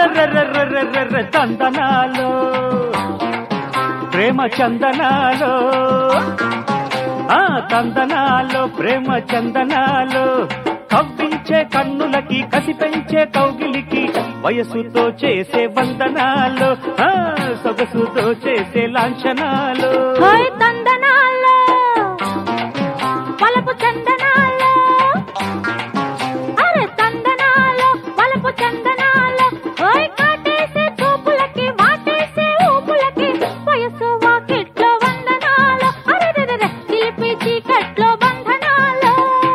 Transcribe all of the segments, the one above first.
అర్రెర్రెర్రెర్రెర్రెర్రె తందనాలో ప్రేమ చందనాలో ఆ తందనాలో ప్రేమ చందనాలో కవ్వించే కన్నులకి కసి పెంచే కౌగిలికి వయసుతో చేసే వందనాలు ఆ సొగసుతో చేసే లాంఛనాలు హోయ్ తందనాల్లో వలపు చందనాల్లో అరే తందనాల్లో వలపు చందనాల్లో హోయ్ కాటేసే చూపులకి వాటేసే ఊపులకి వయసు వాకిట్లో వందనాలు అరెరెరెరె చిలిపి చీకట్లో బంధనాలు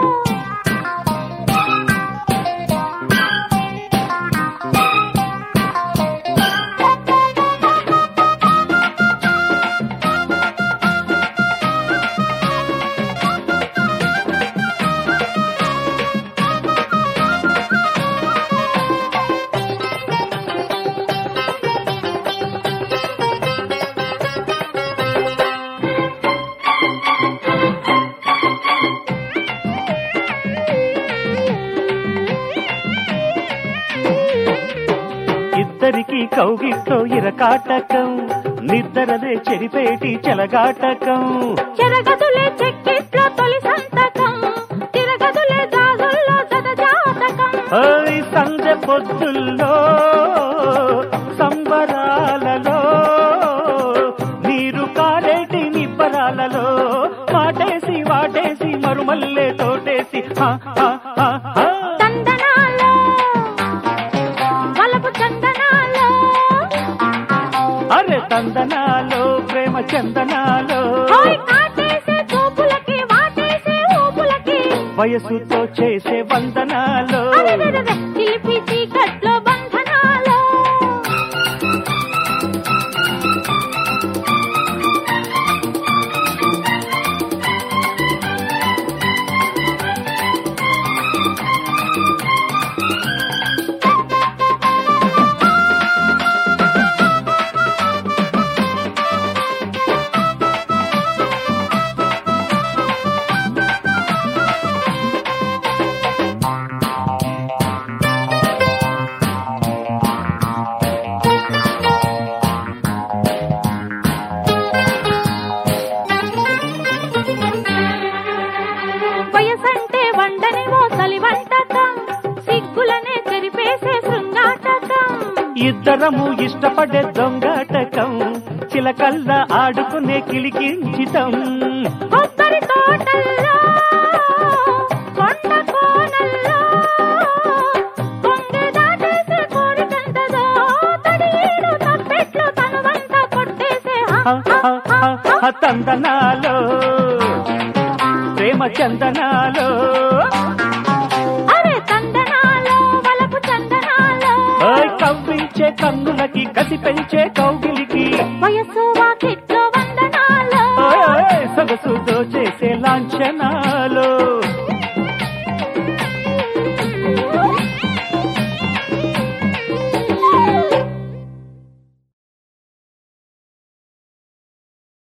ఇద్దరికి కౌగిట్లో ఇరకాటకం నిద్దరదే చెరిపేటి చెలగాటకం చెరగదులే చెక్కిట్లో తొలి సంతకం తిరగదులే గాజుల్లో జత జాతకం ఓయ్ సంధ్య పొద్దుల్లో సంబరాలలో నీరు కారేటి నిబ్బరాలలో మాటేసి వాటేసి మరుమల్లే తోటేసి హా, హా, హా, హా. తందనాలో వలపు చందనాలో అరే తందనాలో ప్రేమ చందనాలో హోయ్ కాటేసే చూపులకి వాటేసే ఊపులకి వయసుతో చేసే వందనాలు అరెరెరెరె చిలిపి చీకట్లో బంధనాలు వయసంటే వండని మోసలి వంటకం సిగ్గులనే చెరిపేసే శృంగాటకం ఇద్దరము ఇష్టపడే దొంగాటకం చిలకల్ల ఆడుకునే కిలికించితం కొబ్బరి తోటల్లో కొండ కోనల్లో కొంగె దాటేసే కోరికంతదో తడియేడు తప్పెట్లు తనువంతా కొట్టేసే హ, హ, హ, హ, హ, హ, తందనాలో ప్రేమ చందనాలో అరే తందనాలో వలపు చందనాలో ఓయ్ కవ్వించే కన్నులకి కసి పెంచే కౌగిలికి వయస్సు వాకిట్